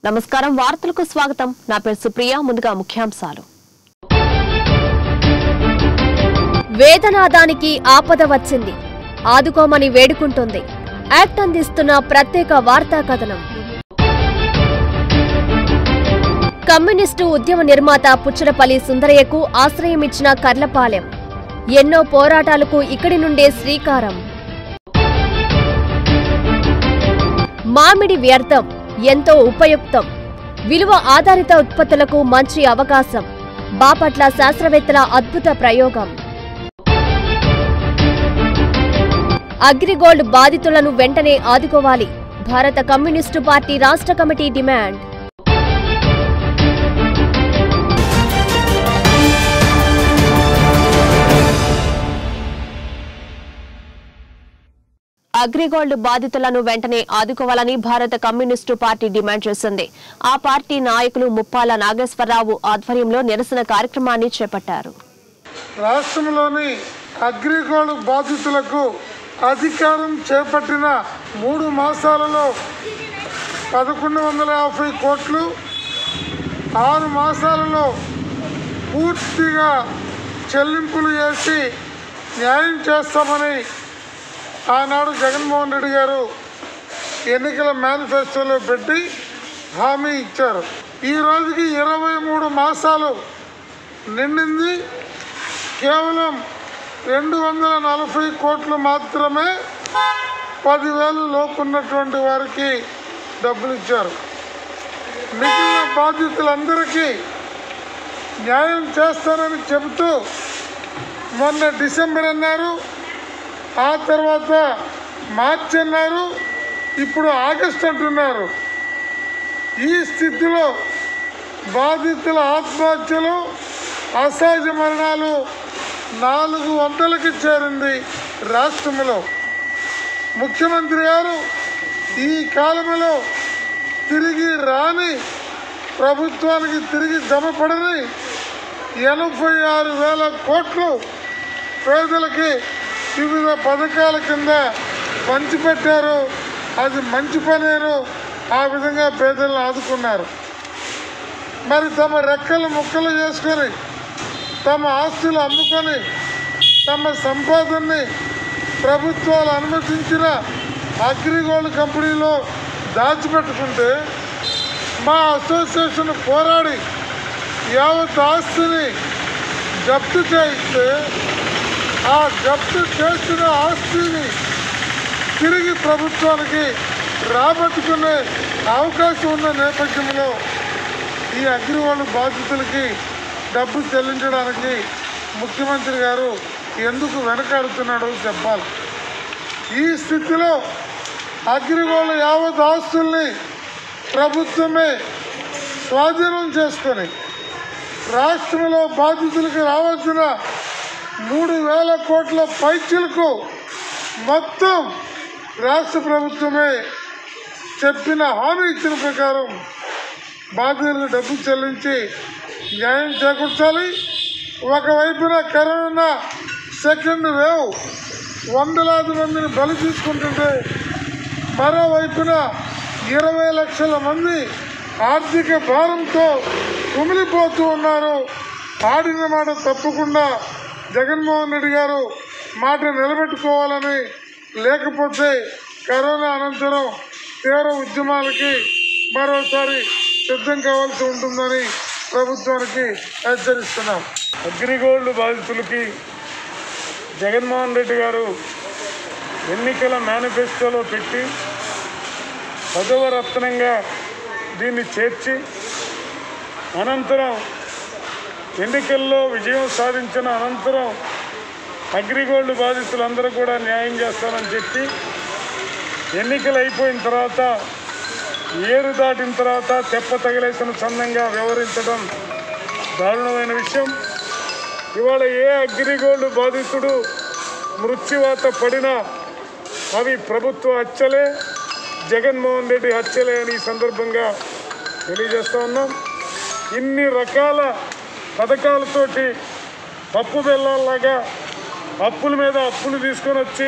నమస్కారం వార్తలకు స్వాగతం నా పేరు సుప్రియ ముందుగా ముఖ్యాంశాలు వేతనాదానికి ఆపద వచ్చింది ఆదుకోమని వేడుకుంటోంది యాక్ట్ అందిస్తున్న ప్రత్యేక వార్తా కథనం కమ్యూనిస్టు ఉద్యమ నిర్మాత పుచ్చలపల్లి సుందరయ్యకు ఆశ్రయమిచ్చిన కర్లపాలెం ఎన్నో పోరాటాలకు ఇక్కడి నుండే శ్రీకారం మామిడి వ్యర్థం ఎంతో ఉపయుక్తం విలువ ఆధారిత ఉత్పత్తులకు మంచి అవకాశం బాపట్ల శాస్త్రవేత్తల అద్భుత ప్రయోగం అగ్రిగోల్డ్ బాధితులను వెంటనే ఆదుకోవాలి భారత కమ్యూనిస్టు పార్టీ రాష్ట్ర కమిటీ డిమాండ్ అగ్రిగోల్డ్ బాధితులను వెంటనే ఆదుకోవాలని భారత కమ్యూనిస్టు పార్టీ డిమాండ్ చేసింది ఆ పార్టీ నాయకులు ముప్పాల నాగేశ్వరరావు ఆధ్వర్యంలో నిరసన కార్యక్రమాన్ని చేపట్టారు రాష్ట్రంలోని అగ్రిగోల్డ్ బాధితులకు అధికారం చేపట్టిన మూడు మాసాలలో పదకొండు వందల యాభై కోట్లు ఆరు మాసాలలో పూర్తిగా చెల్లింపులు చేసి న్యాయం చేస్తామని ఆనాడు జగన్మోహన్ రెడ్డి గారు ఎన్నికల మేనిఫెస్టోలో పెట్టి హామీ ఇచ్చారు ఈ రోజుకి ఇరవై మూడు మాసాలు నిండింది కేవలం రెండు వందల నలభై కోట్లు మాత్రమే పదివేలు లోపు ఉన్నటువంటి వారికి డబ్బులు ఇచ్చారు మిగిలిన బాధితులందరికీ న్యాయం చేస్తారని చెబుతూ మొన్న డిసెంబర్ అన్నారు ఆ తర్వాత మార్చి అన్నారు ఇప్పుడు ఆగస్ట్ అంటున్నారు ఈ స్థితిలో బాధితుల ఆత్మహత్యలు అసహజ మరణాలు నాలుగు వందలకి చేరింది రాష్ట్రంలో ముఖ్యమంత్రి గారు ఈ కాలంలో తిరిగి రాని ప్రభుత్వానికి తిరిగి జమపడని ఎనభై ఆరు వేల కోట్లు పేదలకి వివిధ పథకాల కింద పంచిపెట్టారు అది మంచి పనేరు ఆ విధంగా పేదలను ఆదుకున్నారు మరి తమ రెక్కలు ముక్కలు చేసుకొని తమ ఆస్తులు అమ్ముకొని తమ సంపాదనని ప్రభుత్వాలు అనుమతించిన అగ్రిగోల్డ్ కంపెనీలో దాచిపెట్టుకుంటే మా అసోసియేషన్ పోరాడి యావత్ ఆస్తిని జప్తు చేయిస్తే ఆ జప్తు చేసిన ఆస్తిని తిరిగి ప్రభుత్వానికి రాబట్టుకునే అవకాశం ఉన్న నేపథ్యంలో ఈ అగ్రిగోల్డ్ బాధితులకి డబ్బు చెల్లించడానికి ముఖ్యమంత్రి గారు ఎందుకు వెనకాడుతున్నాడో చెప్పాలి ఈ స్థితిలో అగ్రిగోల్డ్ యావత్ ఆస్తుల్ని ప్రభుత్వమే స్వాధీనం చేసుకొని రాష్ట్రంలో బాధితులకు రావాల్సిన మూడు వేల కోట్ల పైచీలకు మొత్తం రాష్ట్ర ప్రభుత్వమే చెప్పిన హామీ ఇచ్చిన ప్రకారం బాధితులకు డబ్బు చెల్లించి న్యాయం చేకూర్చాలి ఒకవైపున కరోనా సెకండ్ వేవ్ వందలాది మందిని బలి తీసుకుంటుంటే మరోవైపున ఇరవై లక్షల మంది ఆర్థిక భారంతో కుమిలిపోతూ ఉన్నారు ఆడిన మాట తప్పకుండా జగన్మోహన్ రెడ్డి గారు మాట నిలబెట్టుకోవాలని లేకపోతే కరోనా అనంతరం తీవ్ర ఉద్యమాలకి మరోసారి సిద్ధం కావాల్సి ఉంటుందని ప్రభుత్వానికి హెచ్చరిస్తున్నాం అగ్రిగోల్డ్ బాధితులకి జగన్మోహన్ రెడ్డి గారు ఎన్నికల మేనిఫెస్టోలో పెట్టి పదవ రత్నంగా దీన్ని చేర్చి అనంతరం ఎన్నికల్లో విజయం సాధించిన అనంతరం అగ్రిగోల్డ్ బాధితులందరూ కూడా న్యాయం చేస్తామని చెప్పి ఎన్నికలు అయిపోయిన తర్వాత ఏరు దాటిన తర్వాత తెప్ప తగిలేసిన చందంగా వ్యవహరించడం దారుణమైన విషయం ఇవాళ ఏ అగ్రిగోల్డ్ బాధితుడు మృత్యువాత పడినా అవి ప్రభుత్వ హత్యలే జగన్మోహన్ రెడ్డి హత్యలే అని ఈ సందర్భంగా తెలియజేస్తా ఉన్నాం ఇన్ని రకాల పథకాలతోటి పప్పు బెల్లాల్లాగా అప్పుల మీద అప్పులు తీసుకొని వచ్చి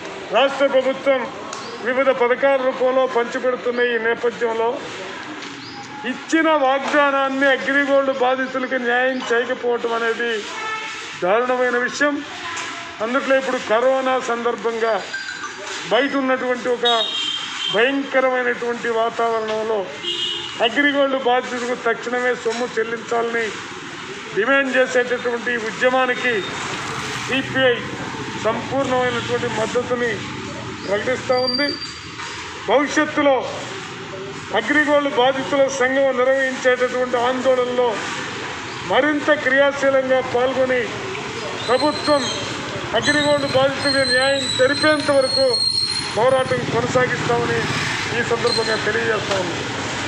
రాష్ట్ర ప్రభుత్వం వివిధ పథకాల రూపంలో పంచిపెడుతున్న ఈ నేపథ్యంలో ఇచ్చిన వాగ్దానాన్ని అగ్రిగోల్డ్ బాధితులకు న్యాయం చేయకపోవటం అనేది దారుణమైన విషయం అందుట్లో ఇప్పుడు కరోనా సందర్భంగా బయట ఉన్నటువంటి ఒక భయంకరమైనటువంటి వాతావరణంలో అగ్రిగోల్డ్ బాధితులకు తక్షణమే సొమ్ము చెల్లించాలని డిమాండ్ చేసేటటువంటి ఈ ఉద్యమానికి సిపిఐ సంపూర్ణమైనటువంటి మద్దతుని ప్రకటిస్తూ ఉంది భవిష్యత్తులో అగ్రిగోల్డ్ బాధితుల సంఘం నిర్వహించేటటువంటి ఆందోళనలో మరింత క్రియాశీలంగా పాల్గొని ప్రభుత్వం అగ్రిగోల్డ్ బాధితులకు న్యాయం జరిపేంత వరకు పోరాటం కొనసాగిస్తామని ఈ సందర్భంగా తెలియజేస్తా ఉన్నాం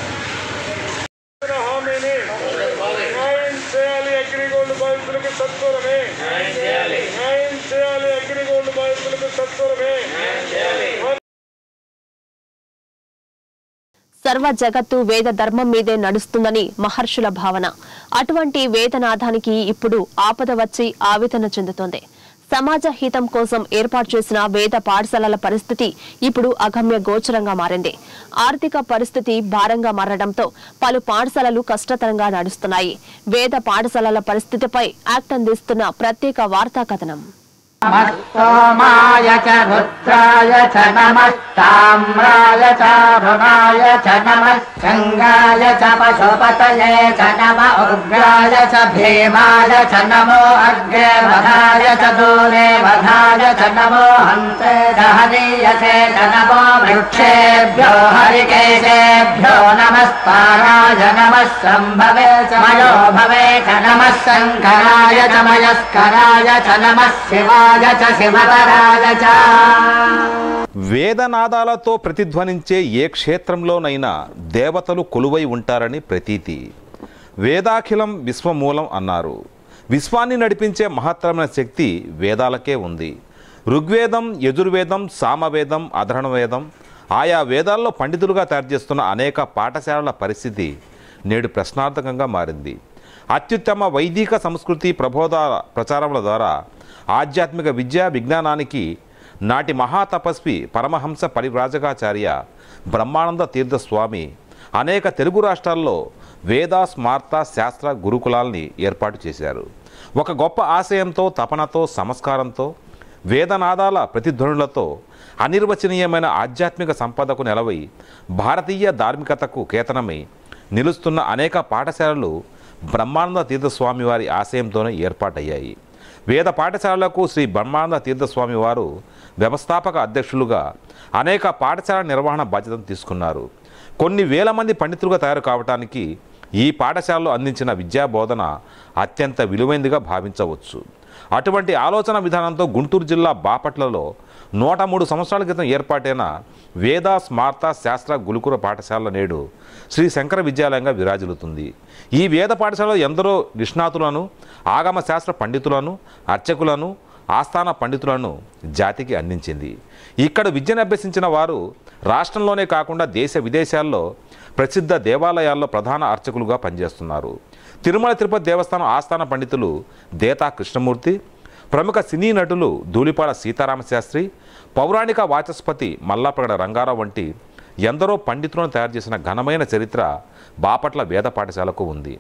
హామీని న్యాయం చేయాలి అగ్రిగోల్డ్ బాధితులకు సత్వరమే న్యాయం చేయాలి అగ్రిగోల్డ్ బాధితులకు సత్వరమే సర్వ జగత్తు వేద ధర్మం మీదే నడుస్తుందని మహర్షుల భావన అటువంటి వేదనాథానికి ఇప్పుడు ఆపద వచ్చి ఆవేదన చెందుతోంది సమాజ హితం కోసం ఏర్పాటు చేసిన వేద పాఠశాలల పరిస్థితి ఇప్పుడు అగమ్య గోచరంగా మారింది ఆర్థిక పరిస్థితి భారంగా మారడంతో పలు పాఠశాలలు కష్టతరంగా నడుస్తున్నాయి వేద పాఠశాలల పరిస్థితిపై యాక్ట్ అందిస్తున్న ప్రత్యేక వార్తా కథనం మస్తోమాయ చ రుద్రాయ చ నమస్తామ్రాయ చ రుణాయ చ నమ గంగాయ చ పశుపతయే చ నమ ఉగ్రాయ చ భీమాయ చ నమో అగ్రే వధాయ చ దూరే వధాయ చ నమో హంతే దహనీయసే చ నమో వృక్షేభ్యో హరికేశేభ్యో నమస్పారాయ నమః సంభవే చ మయో భవే చ నమః శంకరాయ చ మయస్కరాయ చ నమః శివాయ చ శివతరాయ చ వేదనాదాలతో ప్రతిధ్వనించే ఏ క్షేత్రంలోనైనా దేవతలు కొలువై ఉంటారని ప్రతీతి వేదాఖిలం విశ్వమూలం అన్నారు విశ్వాన్ని నడిపించే మహత్తరమైన శక్తి వేదాలకే ఉంది ఋగ్వేదం యజుర్వేదం సామవేదం అధర్వవేదం ఆయా వేదాల్లో పండితులుగా తయారు చేస్తున్న అనేక పాఠశాలల పరిస్థితి నేడు ప్రశ్నార్థకంగా మారింది అత్యుత్తమ వైదిక సంస్కృతి ప్రబోధ ప్రచారముల ద్వారా ఆధ్యాత్మిక విద్య విజ్ఞానానికి నాటి మహాతపస్వి పరమహంస పరివ్రాజకాచార్య బ్రహ్మానంద తీర్థస్వామి అనేక తెలుగు రాష్ట్రాల్లో వేద స్మార్త శాస్త్ర గురుకులాల్ని ఏర్పాటు చేశారు ఒక గొప్ప ఆశయంతో తపనతో సంస్కారంతో వేదనాదాల ప్రతిధ్వనులతో అనిర్వచనీయమైన ఆధ్యాత్మిక సంపదకు నెలవై భారతీయ ధార్మికతకు కేతనమై నిలుస్తున్న అనేక పాఠశాలలు బ్రహ్మానంద తీర్థస్వామి వారి ఆశయంతోనే ఏర్పాటయ్యాయి వేద పాఠశాలలకు శ్రీ బ్రహ్మానంద తీర్థస్వామి వారు వ్యవస్థాపక అధ్యక్షులుగా అనేక పాఠశాల నిర్వహణ బాధ్యతను తీసుకున్నారు కొన్ని వేల మంది పండితులుగా తయారు కావటానికి ఈ పాఠశాలలో అందించిన విద్యా బోధన అత్యంత విలువైనదిగా భావించవచ్చు అటువంటి ఆలోచన విధానంతో గుంటూరు జిల్లా బాపట్లలో నూట మూడు సంవత్సరాల క్రితం ఏర్పాటైన వేద స్మార్త శాస్త్ర గురుకుల పాఠశాల నేడు శ్రీ శంకర విద్యాలయంగా విరాజిల్లుతుంది ఈ వేద పాఠశాలలో ఎందరో నిష్ణాతులను ఆగమ శాస్త్ర పండితులను అర్చకులను ఆస్థాన పండితులను జాతికి అందించింది ఇక్కడ విద్యను అభ్యసించిన వారు రాష్ట్రంలోనే కాకుండా దేశ విదేశాల్లో ప్రసిద్ధ దేవాలయాల్లో ప్రధాన అర్చకులుగా పనిచేస్తున్నారు తిరుమల తిరుపతి దేవస్థానం ఆస్థాన పండితులు దేతా కృష్ణమూర్తి ప్రముఖ సినీ నటులు ధూళిపాడ సీతారామశాస్త్రి పౌరాణిక వాచస్పతి మల్లాప్రగడ రంగారావు వంటి ఎందరో పండితులను తయారు చేసిన ఘనమైన చరిత్ర బాపట్ల వేద పాఠశాలకు ఉంది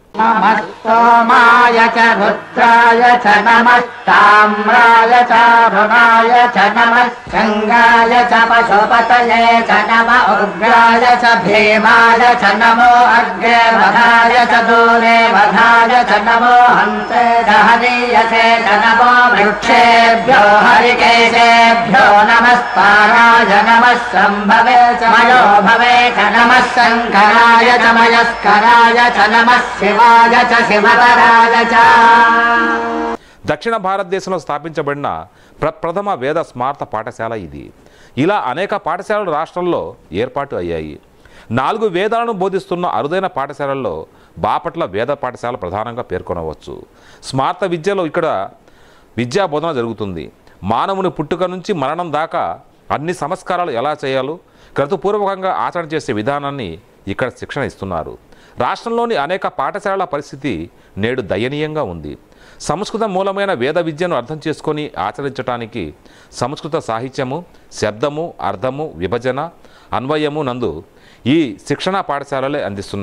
నమస్తోమాయ చ రుద్రాయ చ నమస్తామ్రాయ చ రుణాయ చ నమ గంగాయ చ పశుపతయే చ నమ ఉగ్రాయ చ భీమాయ చ నమో అగ్రే వధాయ చ దూరే వధాయ చ నమో హంతే దహనీయసే చ నమో వృక్షేభ్యో హరికేశేభ్యో నమస్పారాయ నమః సంభవే చ మయో భవే చ నమః శంకరాయ చ మయస్కరాయ చ నమః శివాయ చ శివతరాయ చ దక్షిణ భారతదేశంలో స్థాపించబడిన ప్రప్రథమ వేద స్మార్త పాఠశాల ఇది ఇలా అనేక పాఠశాలలు రాష్ట్రంలో ఏర్పాటు అయ్యాయి నాలుగు వేదాలను బోధిస్తున్న అరుదైన పాఠశాలల్లో బాపట్ల వేద పాఠశాల ప్రధానంగా పేర్కొనవచ్చు స్మార్త విద్యలో ఇక్కడ విద్యా బోధన జరుగుతుంది మానవుని పుట్టుక నుంచి మరణం దాకా అన్ని సంస్కారాలు ఎలా చేయాలో క్రతుపూర్వకంగా ఆచరణ చేసే విధానాన్ని ఇక్కడ శిక్షణ ఇస్తున్నారు రాష్ట్రంలోని అనేక పాఠశాలల పరిస్థితి నేడు దయనీయంగా ఉంది సంస్కృత మూలమైన వేద విద్యను అర్థం చేసుకొని ఆచరించటానికి సంస్కృత సాహిత్యము శబ్దము అర్థము విభజన అన్వయము నందు ఈ శిక్షణా పాఠశాలలే అందిస్తున్నాయి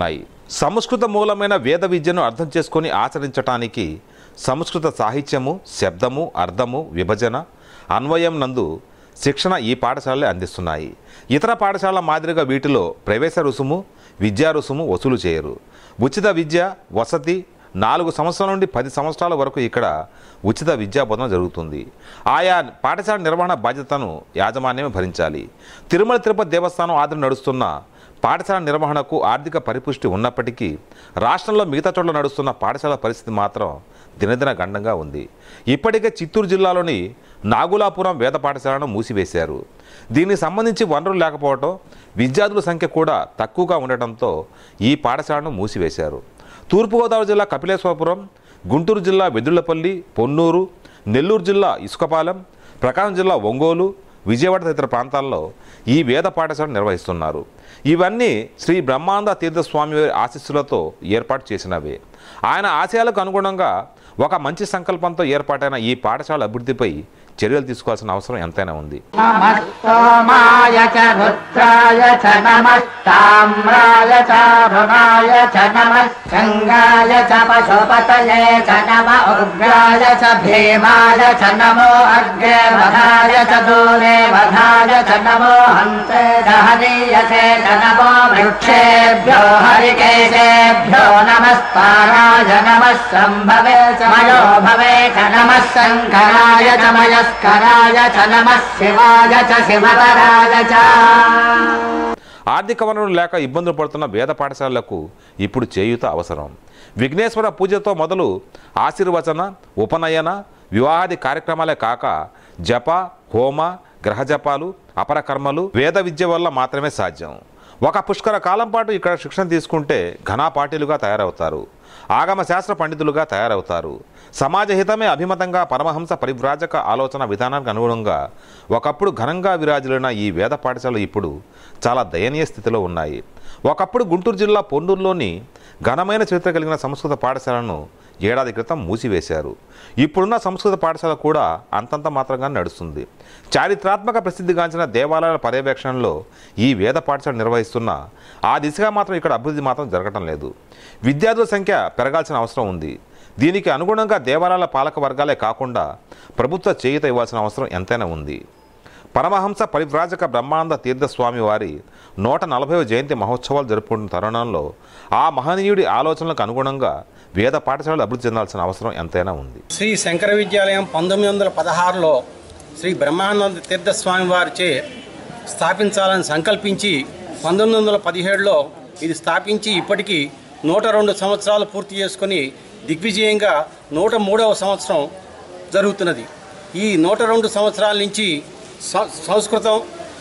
సంస్కృత మూలమైన వేద విద్యను అర్థం చేసుకొని ఆచరించటానికి సంస్కృత సాహిత్యము శబ్దము అర్థము విభజన అన్వయం నందు శిక్షణ ఈ పాఠశాలలే అందిస్తున్నాయి ఇతర పాఠశాలల మాదిరిగా వీటిలో ప్రవేశ రుసుము విద్యా రుసుము వసూలు చేయరు ఉచిత విద్య వసతి నాలుగు సంవత్సరాల నుండి పది సంవత్సరాల వరకు ఇక్కడ ఉచిత విద్యా బోధన జరుగుతుంది ఆయా పాఠశాల నిర్వహణ బాధ్యతను యాజమాన్యమే భరించాలి తిరుమల తిరుపతి దేవస్థానం ఆదరణ నడుస్తున్న పాఠశాల నిర్వహణకు ఆర్థిక పరిపుష్టి ఉన్నప్పటికీ రాష్ట్రంలో మిగతా చోట్ల నడుస్తున్న పాఠశాల పరిస్థితి మాత్రం దినదిన గండంగా ఉంది ఇప్పటికే చిత్తూరు జిల్లాలోని నాగులాపురం వేద పాఠశాలను మూసివేశారు దీనికి సంబంధించి వనరులు లేకపోవడం విద్యార్థుల సంఖ్య కూడా తక్కువగా ఉండటంతో ఈ పాఠశాలను మూసివేశారు తూర్పుగోదావరి జిల్లా కపిలేశ్వరపురం గుంటూరు జిల్లా వెదుళ్లపల్లి పొన్నూరు నెల్లూరు జిల్లా ఇసుకపాలెం ప్రకాశం జిల్లా ఒంగోలు విజయవాడ తదితర ప్రాంతాల్లో ఈ వేద పాఠశాలను నిర్వహిస్తున్నారు ఇవన్నీ శ్రీ బ్రహ్మానంద తీర్థస్వామి వారి ఆశీస్సులతో ఏర్పాటు చేసినవే ఆయన ఆశయాలకు అనుగుణంగా ఒక మంచి సంకల్పంతో ఏర్పాటైన ఈ పాఠశాల అభివృద్ధిపై చర్యలు తీసుకోవాల్సిన అవసరం ఎంతైనా ఉంది నమస్తోమాయ చ రుద్రాయ చ నమస్తామ్రాయ చారుణాయ చ నమ గంగాయ చ పశుపతయే చ నమ ఉగ్రాయ చ భీమాయ చ నమో అగ్రే వధాయ చ దూరే వధాయ చ నమో హంసే దహనీయసే చ నమో వృక్షేభ్యో హరికేశేభ్యో నమస్పారాయ నమః సంభవే చ మయో భవే చ నమః శంకరాయ చ మయస్కరాయ చ నమః శివాయ చ శివతరాయ చ ఆర్థిక వనరులు లేక ఇబ్బందులు పడుతున్న వేద పాఠశాలలకు ఇప్పుడు చేయూత అవసరం విఘ్నేశ్వర పూజతో మొదలు ఆశీర్వచన ఉపనయన వివాహాది కార్యక్రమాలే కాక జప హోమ గ్రహ జపాలు అపర కర్మలు వేద విద్య వల్ల మాత్రమే సాధ్యం ఒక పుష్కర కాలం పాటు ఇక్కడ శిక్షణ తీసుకుంటే ఘనాపాఠీలుగా తయారవుతారు ఆగమ శాస్త్ర పండితులుగా తయారవుతారు సమాజ హితమే అభిమతంగా పరమహంస పరివ్రాజక ఆలోచన విధానానికి అనుగుణంగా ఒకప్పుడు ఘనంగా విరాజిల్లిన ఈ వేద పాఠశాలలు ఇప్పుడు చాలా దయనీయ స్థితిలో ఉన్నాయి ఒకప్పుడు గుంటూరు జిల్లా పొన్నూరులోని ఘనమైన చరిత్ర కలిగిన సంస్కృత పాఠశాలను ఏడాది క్రితం మూసివేశారు ఇప్పుడున్న సంస్కృత పాఠశాల కూడా అంతంత మాత్రంగా నడుస్తుంది చారిత్రాత్మక ప్రసిద్ధిగాంచిన దేవాలయాల పర్యవేక్షణలో ఈ వేద పాఠశాల నిర్వహిస్తున్న ఆ దిశగా మాత్రం ఇక్కడ అభివృద్ధి మాత్రం జరగటం లేదు విద్యార్థుల సంఖ్య పెరగాల్సిన అవసరం ఉంది దీనికి అనుగుణంగా దేవాలయాల పాలక వర్గాలే కాకుండా ప్రభుత్వ చేయూత ఇవ్వాల్సిన అవసరం ఎంతైనా ఉంది పరమహంస పరివ్రాజక బ్రహ్మానంద తీర్థస్వామి వారి నూట నలభైవ జయంతి మహోత్సవాలు జరుపుకుంటున్న తరుణంలో ఆ మహనీయుడి ఆలోచనలకు అనుగుణంగా వేద పాఠశాలలు అభివృద్ధి చెందాల్సిన అవసరం ఎంతైనా ఉంది శ్రీ శంకర విద్యాలయం పంతొమ్మిది వందల పదహారులో శ్రీ బ్రహ్మానంద తీర్థస్వామి వారిచే స్థాపించాలని సంకల్పించి పంతొమ్మిది వందల పదిహేడులో ఇది స్థాపించి ఇప్పటికీ నూట రెండు సంవత్సరాలు పూర్తి చేసుకొని దిగ్విజయంగా నూట మూడవ సంవత్సరం జరుగుతున్నది ఈ నూట రెండు సంవత్సరాల నుంచి సం- సంస్కృతం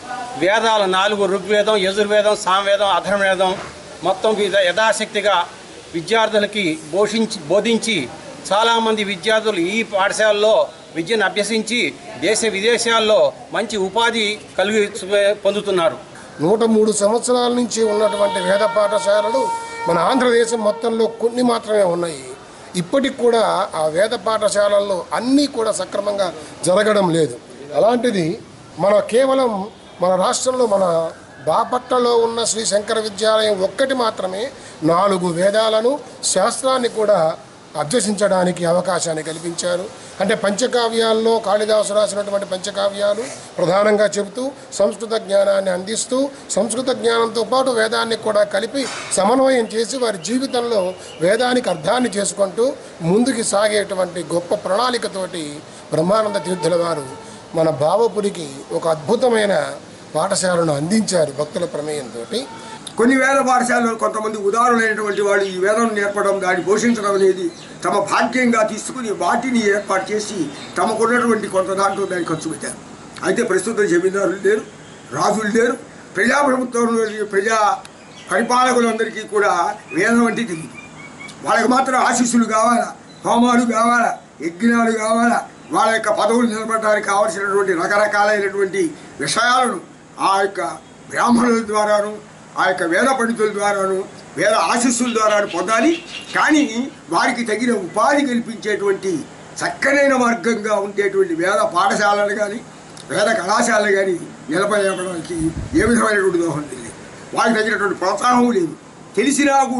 వేదాలు నాలుగు ఋగ్వేదం యజుర్వేదం సామవేదం అధర్వవేదం మొత్తం విధ యథాశక్తిగా విద్యార్థులకి పోషించి బోధించి చాలామంది విద్యార్థులు ఈ పాఠశాలలో విద్యను అభ్యసించి దేశ విదేశాల్లో మంచి ఉపాధి కలిగి పొందుతున్నారు నూట మూడు సంవత్సరాల నుంచి ఉన్నటువంటి వేద పాఠశాలలు మన ఆంధ్రదేశం మొత్తంలో కొన్ని మాత్రమే ఉన్నాయి ఇప్పటికి కూడా ఆ వేద పాఠశాలల్లో అన్నీ కూడా సక్రమంగా జరగడం లేదు అలాంటిది మన కేవలం మన రాష్ట్రంలో మన బాపట్లలో ఉన్న శ్రీ శంకర విద్యాలయం ఒక్కటి మాత్రమే నాలుగు వేదాలను శాస్త్రాన్ని కూడా అభ్యసించడానికి అవకాశాన్ని కల్పించారు అంటే పంచకావ్యాల్లో కాళిదాసు రాసినటువంటి పంచకావ్యాలు ప్రధానంగా చెబుతూ సంస్కృత జ్ఞానాన్ని అందిస్తూ సంస్కృత జ్ఞానంతో పాటు వేదాన్ని కూడా కలిపి సమన్వయం చేసి వారి జీవితంలో వేదానికి అర్థాన్ని చేసుకుంటూ ముందుకు సాగేటువంటి గొప్ప ప్రణాళికతోటి బ్రహ్మానంద తీర్థుల వారు మన భావపురికి ఒక అద్భుతమైన పాఠశాలను అందించారు భక్తుల ప్రమేయంతో కొన్ని వేద పాఠశాలలో కొంతమంది ఉదాహరణైనటువంటి వాళ్ళు ఈ వేదం నేర్పడం దాన్ని పోషించడం అనేది తమ భాగ్యంగా తీసుకుని వాటిని ఏర్పాటు చేసి తమకున్నటువంటి కొంత దాంట్లో దాన్ని ఖర్చు పెట్టారు అయితే ప్రస్తుతం జమీందారులు లేరు రాజులు లేరు ప్రజాప్రభుత్వంలో ప్రజా పరిపాలకులందరికీ కూడా వేదం అంటే తెలియదు వాళ్ళకి మాత్రం ఆశీస్సులు కావాలా హోమాలు కావాలా యజ్ఞాలు కావాలా వాళ్ళ యొక్క పదవులు నిలబడడానికి కావలసినటువంటి రకరకాలైనటువంటి విషయాలను ఆ యొక్క బ్రాహ్మణుల ద్వారాను ఆ యొక్క వేద పండితుల ద్వారాను వేద ఆశీస్సుల ద్వారా పొందాలి కానీ వారికి తగిన ఉపాధి కల్పించేటువంటి చక్కనైన మార్గంగా ఉండేటువంటి వేద పాఠశాలలు కానీ వేద కళాశాలలు కానీ నిలబడడానికి ఏ విధమైనటువంటి దోహం లేదు వారికి తగినటువంటి ప్రోత్సాహం లేదు తెలిసినా కూడా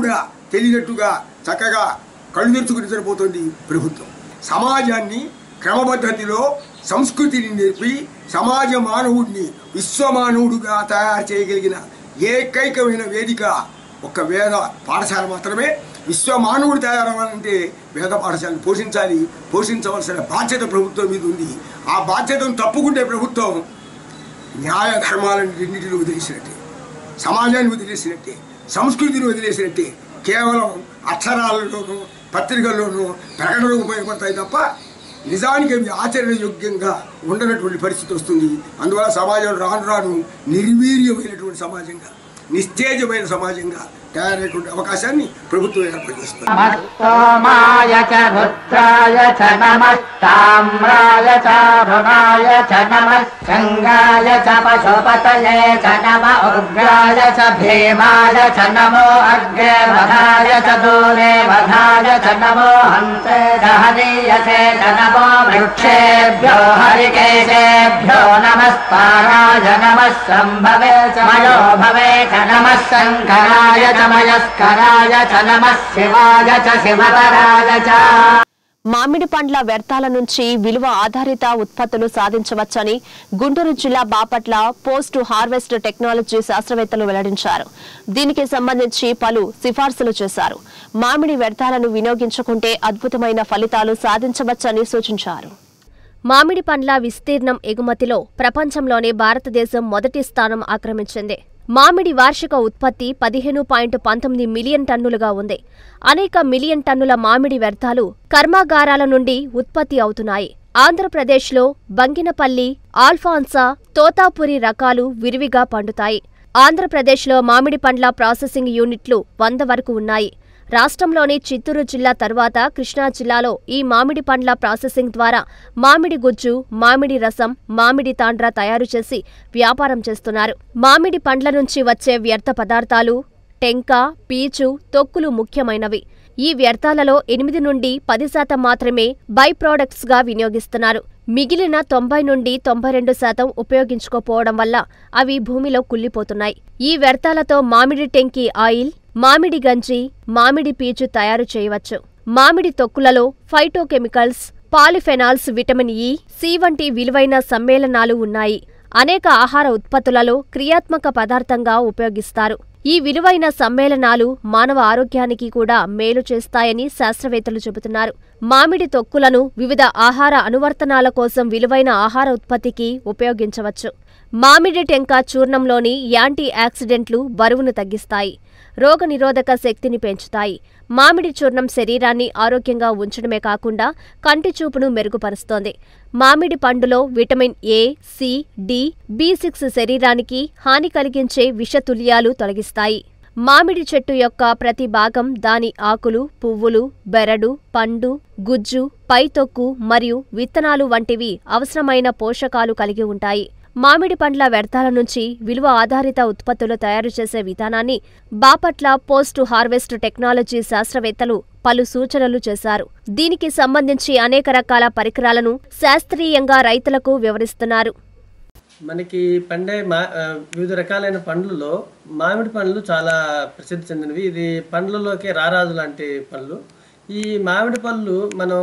తెలియనట్టుగా చక్కగా కళ్ళు తెరుచుకుని సరిపోతుంది ప్రభుత్వం సమాజాన్ని క్రమపద్ధతిలో సంస్కృతిని నేర్పి సమాజ మానవుడిని విశ్వమానవుడుగా తయారు చేయగలిగిన ఏకైకమైన వేదిక ఒక వేద పాఠశాల మాత్రమే విశ్వమానవుడు తయారవ్వాలంటే వేద పాఠశాలను పోషించాలి పోషించవలసిన బాధ్యత ప్రభుత్వం మీద ఉంది ఆ బాధ్యతను తప్పుకుంటే ప్రభుత్వం న్యాయ ధర్మాలను రెండింటిని వదిలేసినట్టే సమాజాన్ని వదిలేసినట్టే సంస్కృతిని వదిలేసినట్టే కేవలం అక్షరాలలోనూ పత్రికల్లోనూ ప్రకటనలు ఉపయోగపడతాయి తప్ప నిజానికి అవి ఆచరణయోగ్యంగా ఉండనటువంటి పరిస్థితి వస్తుంది అందువల్ల సమాజం రాను రాను నిర్వీర్యమైనటువంటి సమాజంగా నిస్తేజమైన సమాజంగా తయారయ్యేటువంటి అవకాశాన్ని ప్రభుత్వం ఏర్పాటు చేస్తుంది మస్తోమాయ చ రుద్రాయ చ నమస్తామ్రాయ చ రుణాయ చ నమ శంగాయ చ పశుపతయే చ నమ ఉగ్రాయ చ భీమాయ చ నమో అగ్రే వధాయ చ దూరే వధాయ చ నమో హంసే దహనీయసే చ నమో వృక్షేభ్యో హరికేశేభ్యో నమస్పారాయ నమః సంభవే చ మయో భవే చ నమః శంకరాయ చ మయస్కరాయ చ నమః శివాయ చ శివతరాయ చ మామిడి పండ్ల వ్యర్థాల నుంచి విలువ ఆధారిత ఉత్పత్తులు సాధించవచ్చని గుంటూరు జిల్లా బాపట్ల పోస్ట్ హార్వెస్ట్ టెక్నాలజీ శాస్త్రవేత్తలు వెల్లడించారు దీనికి సంబంధించి పలు సిఫార్సులు చేశారు మామిడి వ్యర్థాలను వినియోగించుకుంటే అద్భుతమైన ఫలితాలు సాధించవచ్చని సూచించారు మామిడి పండ్ల విస్తీర్ణం ఎగుమతిలో ప్రపంచంలోనే భారతదేశం మొదటి స్థానం ఆక్రమించింది మామిడి వార్షిక ఉత్పత్తి పదిహేను పాయింట్ పంతొమ్మిది మిలియన్ టన్నులుగా ఉంది అనేక మిలియన్ టన్నుల మామిడి వ్యర్థాలు కర్మాగారాల నుండి ఉత్పత్తి అవుతున్నాయి ఆంధ్రప్రదేశ్లో బంగినపల్లి ఆల్ఫాన్సా తోతాపురి రకాలు విరివిగా పండుతాయి ఆంధ్రప్రదేశ్లో మామిడి పండ్ల ప్రాసెసింగ్ యూనిట్లు వంద వరకు ఉన్నాయి రాష్ట్రంలోని చిత్తూరు జిల్లా తర్వాత కృష్ణా జిల్లాలో ఈ మామిడి పండ్ల ప్రాసెసింగ్ ద్వారా మామిడి గుజ్జు మామిడి రసం మామిడి తాండ్ర తయారు చేసి వ్యాపారం చేస్తున్నారు మామిడి పండ్ల నుంచి వచ్చే వ్యర్థ పదార్థాలు టెంక పీచు తొక్కులు ముఖ్యమైనవి ఈ వ్యర్థాలలో ఎనిమిది నుండి పది శాతం మాత్రమే బై ప్రోడక్ట్స్ గా వినియోగిస్తున్నారు మిగిలిన తొంభై నుండి తొంభై రెండు శాతం ఉపయోగించుకోపోవడం వల్ల అవి భూమిలో కుళ్ళిపోతున్నాయి ఈ వ్యర్థాలతో మామిడి టెంకి ఆయిల్ మామిడి గంజి మామిడి పీచు తయారు చేయవచ్చు మామిడి తొక్కులలో phytochemicals polyphenols vitamin E C వంటి విలువైన సమ్మేళనాలు ఉన్నాయి అనేక ఆహార ఉత్పత్తులలో క్రియాత్మక పదార్థంగా ఉపయోగిస్తారు ఈ విలువైన సమ్మేళనాలు మానవ ఆరోగ్యానికి కూడా మేలు చేస్తాయని శాస్త్రవేత్తలు చెబుతున్నారు మామిడి తొక్కులను వివిధ ఆహార అనువర్తనాల కోసం విలువైన ఆహార ఉత్పత్తికి ఉపయోగించవచ్చు మామిడి టెంక చూర్ణంలోని యాంటీ ఆక్సిడెంట్లు బరువును తగ్గిస్తాయి రోగనిరోధక శక్తిని పెంచుతాయి మామిడి చూర్ణం శరీరాన్ని ఆరోగ్యంగా ఉంచడమే కాకుండా కంటి చూపును మెరుగుపరుస్తోంది మామిడి పండులో vitamin A C D B six శరీరానికి హాని కలిగించే విషతుల్యాలు తొలగిస్తాయి మామిడి చెట్టు యొక్క ప్రతి భాగం దాని ఆకులు పువ్వులు బెరడు పండు గుజ్జు పైతొక్కు మరియు విత్తనాలు వంటివి అవసరమైన పోషకాలు కలిగి ఉంటాయి మామిడి పండ్ల వ్యర్థాల నుంచి విలువ ఆధారిత ఉత్పత్తులు తయారు చేసే విధానాన్ని బాపట్ల పోస్ట్ హార్వెస్ట్ టెక్నాలజీ శాస్త్రవేత్తలు పలు సూచనలు చేశారు దీనికి సంబంధించి అనేక రకాల పరికరాలను శాస్త్రీయంగా రైతులకు వివరిస్తున్నారు మనకి పండే మా ఆ, వివిధ రకాలైన పండ్లలో మామిడి పండ్లు చాలా ప్రసిద్ధి చెందినవి ఇది పండ్లలోకి రారాజు లాంటి పళ్ళు ఈ మామిడి పళ్ళు మనం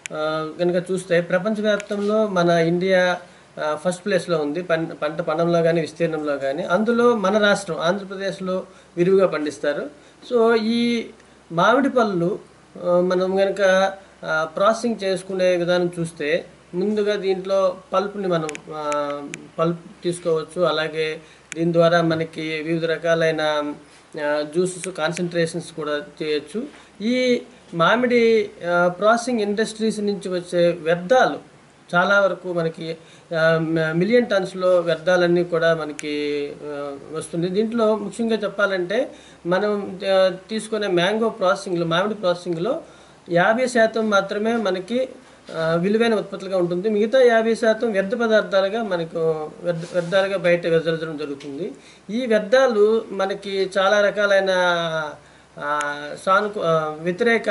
కనుక చూస్తే ప్రపంచవ్యాప్తంలో మన ఇండియా ఆ, ఫస్ట్ ప్లేస్లో ఉంది పం పంట పండంలో కానీ విస్తీర్ణంలో కానీ అందులో మన రాష్ట్రం ఆంధ్రప్రదేశ్లో విరివిగా పండిస్తారు సో ఈ మామిడి పళ్ళు ఆ, మనం కనుక ప్రాసెసింగ్ చేసుకునే విధానం చూస్తే ముందుగా దీంట్లో పల్ప్ని మనం ఆ, పల్ప్ తీసుకోవచ్చు అలాగే దీని ద్వారా మనకి వివిధ రకాలైన జ్యూసెస్ కాన్సన్ట్రేషన్స్ కూడా చేయొచ్చు ఈ మామిడి ప్రాసెసింగ్ ఇండస్ట్రీస్ నుంచి వచ్చే వ్యర్థాలు చాలా వరకు మనకి ఆ, మ- మిలియన్ టన్స్లో వ్యర్థాలన్నీ కూడా మనకి ఆ, వస్తుంది దీంట్లో ముఖ్యంగా చెప్పాలంటే మనం ఆ, తీసుకునే మ్యాంగో ప్రాసెసింగ్లో మామిడి ప్రాసెసింగ్లో యాభై శాతం మాత్రమే మనకి ఆ, విలువైన ఉత్పత్తులుగా ఉంటుంది మిగతా యాభై శాతం వ్యర్థ పదార్థాలుగా మనకు వ్యర్థ వ్యర్థాలుగా బయట వెదజల్లడం జరుగుతుంది ఈ వ్యర్థాలు మనకి చాలా రకాలైన ఆ, సానుకూ ఆ, వ్యతిరేక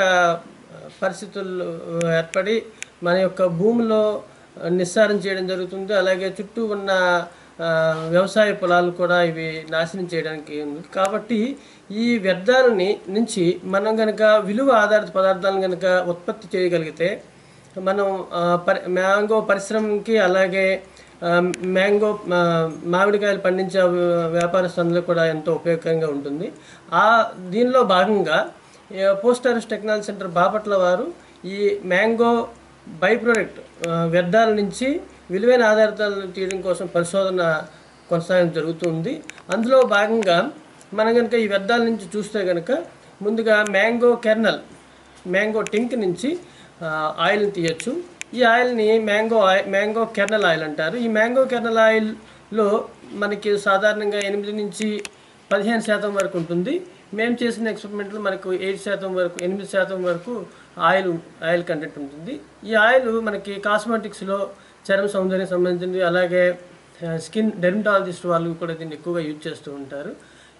పరిస్థితులు ఏర్పడి మన యొక్క భూమిలో నిస్సారం చేయడం జరుగుతుంది అలాగే చుట్టూ ఉన్న ఆ, వ్యవసాయ పొలాలు కూడా ఇవి నాశనం చేయడానికి ఉంది కాబట్టి ఈ వ్యర్థాలని నుంచి మనం కనుక విలువ ఆధారిత పదార్థాలను కనుక ఉత్పత్తి చేయగలిగితే మనం ఆ, పరి మ్యాంగో పరిశ్రమకి అలాగే ఆ, మ్యాంగో ఆ, మామిడికాయలు పండించే వ్యాపారస్తులకు కూడా ఎంతో ఉపయోగకరంగా ఉంటుంది ఆ దీనిలో భాగంగా ఈ post harvest technology centre Bapatla వారు ఈ మ్యాంగో బై ప్రొడక్ట్ వ్యర్థాల నుంచి విలువైన ఆధారితాలను తీయడం కోసం పరిశోధన కొనసాగడం జరుగుతుంది అందులో భాగంగా మనం కనుక ఈ వ్యర్థాల నుంచి చూస్తే కనుక ముందుగా మ్యాంగో కెర్నల్ మ్యాంగో టింక్ నుంచి ఆ, ఆయిల్ని తీయచ్చు ఈ ఆయిల్ని mango oil mango kernel oil అంటారు ఈ మ్యాంగో కెర్నల్ ఆయిల్లో మనకి సాధారణంగా ఎనిమిది నుంచి పదిహేను శాతం వరకు ఉంటుంది మేము చేసిన ఎక్స్పెరిమెంట్లో మనకు ఎయిట్ శాతం వరకు ఎనిమిది శాతం వరకు ఆయిల్ ఆయిల్ కంటెంట్ ఉంటుంది ఈ ఆయిల్ మనకి కాస్మెటిక్స్లో చర్మ సౌందర్యం సంబంధించింది అలాగే స్కిన్ డెర్మటాలజిస్ట్ వాళ్ళు కూడా దీన్ని ఎక్కువగా యూజ్ చేస్తూ ఉంటారు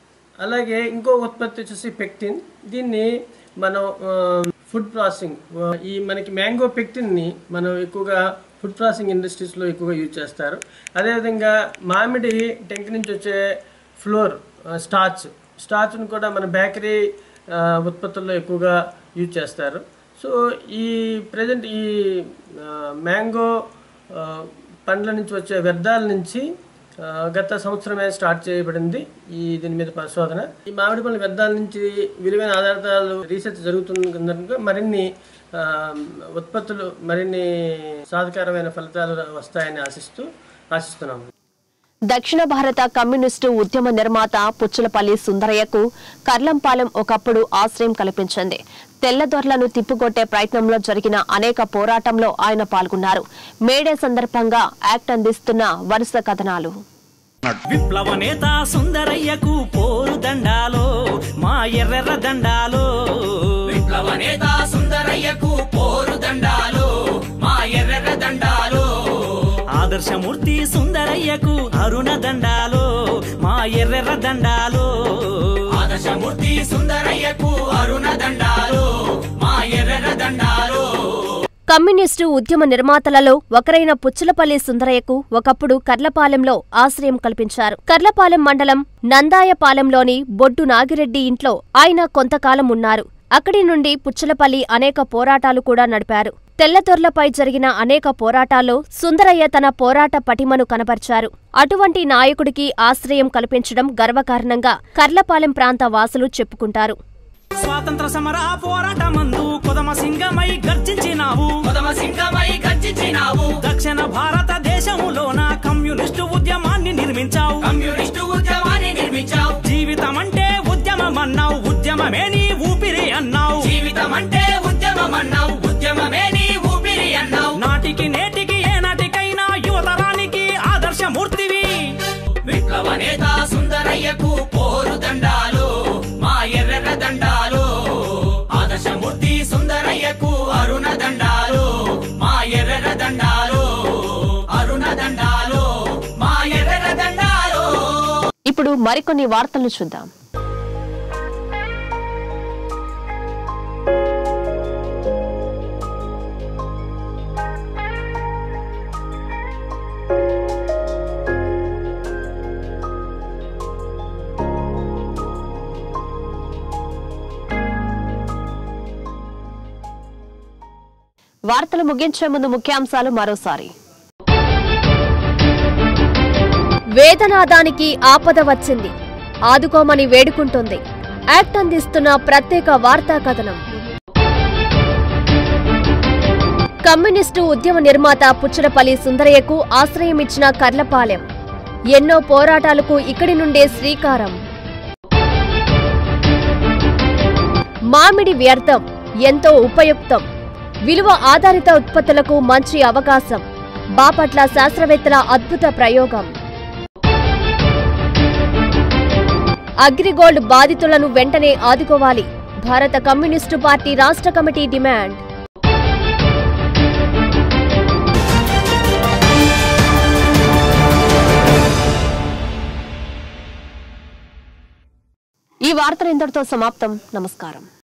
అలాగే ఇంకో ఉత్పత్తి వచ్చేసి పెక్టిన్ దీన్ని మనం ఫుడ్ ప్రాసెసింగ్ ఈ మనకి మ్యాంగో పెక్టిన్ని మనం ఎక్కువగా ఫుడ్ ప్రాసెసింగ్ ఇండస్ట్రీస్లో ఎక్కువగా యూజ్ చేస్తారు అదేవిధంగా మామిడి టెంక్ నుంచి వచ్చే ఫ్లోర్ స్టార్చ్ స్టార్చ్ను కూడా మన బేకరీ ఆ, ఉత్పత్తుల్లో ఎక్కువగా యూజ్ చేస్తారు సో ఈ ప్రజెంట్ ఈ ఆ, మ్యాంగో ఆ, పండ్ల నుంచి వచ్చే వ్యర్థాల నుంచి ఆ, గత సంవత్సరమే స్టార్ట్ చేయబడింది ఈ దీని మీద పరిశోధన ఈ మామిడి పళ్ళ వ్యర్థాల నుంచి విలువైన ఆధారాలు రీసెర్చ్ జరుగుతున్న కనుక మరిన్ని ఆ, ఉత్పత్తులు మరిన్ని సాధకరమైన ఫలితాలు వస్తాయని ఆశిస్తూ ఆశిస్తున్నాము దక్షిణ భారత కమ్యూనిస్టు ఉద్యమ నిర్మాత పుచ్చులపల్లి సుందరయ్యకు కర్లంపాలెం ఒకప్పుడు ఆశ్రయం కల్పించింది తెల్లదొరలను తిప్పికొట్టే ప్రయత్నంలో జరిగిన అనేక పోరాటంలో ఆయన పాల్గొన్నారు మేడే సందర్భంగా యాక్ట్ అందిస్తున్న వరుస కథనాలు విప్లవ నేత సుందరయ్యకు పోరు దండాలో మా ఎర్రెర్ర దండాలో విప్లవ నేత సుందరయ్యకు పోరు దండాలో మా ఎర్రెర్ర దండాలో ఆదర్శమూర్తి సుందరయ్యకు అరుణ దండాలో మా ఎర్రెర్ర దండాలో ఆదర్శమూర్తి సుందరయ్యకు అరుణ దండాలో మా ఎర్రెర్ర దండాలో కమ్యూనిస్టు ఉద్యమ నిర్మాతలలో ఒకరైన పుచ్చలపల్లి సుందరయ్యకు ఒకప్పుడు కర్లపాలెంలో ఆశ్రయం కల్పించారు కర్లపాలెం మండలం నందాయపాలెంలోని బొడ్డు నాగిరెడ్డి ఇంట్లో ఆయన కొంతకాలం ఉన్నారు అక్కడి నుండి పుచ్చలపల్లి అనేక పోరాటాలు కూడా నడిపారు తెల్లదొర్లపై జరిగిన అనేక పోరాటాల్లో సుందరయ్య తన పోరాట పటిమను కనపర్చారు అటువంటి నాయకుడికి ఆశ్రయం కల్పించడం గర్వకారణంగా కర్లపాలెం ప్రాంత వాసులు చెప్పుకుంటారు స్వాతంత్ర సమర పోరాటమందు కొదమ సింగమై గర్జించినావు కొదమ సింగమై గర్జించినావు దక్షిణ భారతదేశములోన కమ్యూనిస్టు ఉద్యమాన్ని నిర్మించావు కమ్యూనిస్టు ఉద్యమాన్ని నిర్మించావు జీవితం అంటే ఉద్యమం అన్నావు ఉద్యమమే నీ ఊపిరి అన్నావు జీవితం అంటే ఉద్యమం అన్నావు ఉద్యమమే నీ ఊపిరి అన్నావు నాటికి నేటికి ఏ నాటికైనా యువతరానికి ఆదర్శమూర్తివి విప్లవ నేత సుందరయ్యకు పోరు దండాలు మా ఎర్రెర్ర దండాలు ఆదర్శమూర్తి సుందరయ్యకు అరుణ దండాలు మా ఎర్రెర్ర దండాలు అరుణ దండాలు మా ఎర్రెర్ర దండాలు ఇప్పుడు మరికొన్ని వార్తలను చూద్దాం వార్తలు ముగించే ముందు ముఖ్యాంశాలు మరోసారి వేదనాదానికి ఆపద వచ్చింది ఆదుకోమని వేడుకుంటోంది యాక్ట్ అందిస్తున్న ప్రత్యేక వార్తా కథనం కమ్యూనిస్టు ఉద్యమ నిర్మాత పుచ్చలపల్లి సుందరయ్యకు ఆశ్రయమిచ్చిన కర్లపాలెం ఎన్నో పోరాటాలకు ఇక్కడి నుండే శ్రీకారం మామిడి వ్యర్థం ఎంతో ఉపయుక్తం విలువ ఆధారిత ఉత్పత్తులకు మంచి అవకాశం బాపట్ల శాస్త్రవేత్తల అద్భుత ప్రయోగం అగ్రిగోల్డ్ బాధితులను వెంటనే ఆదుకోవాలి భారత కమ్యూనిస్టు పార్టీ రాష్ట్ర కమిటీ డిమాండ్ ఈ వార్తలు ఇంతటితో సమాప్తం నమస్కారం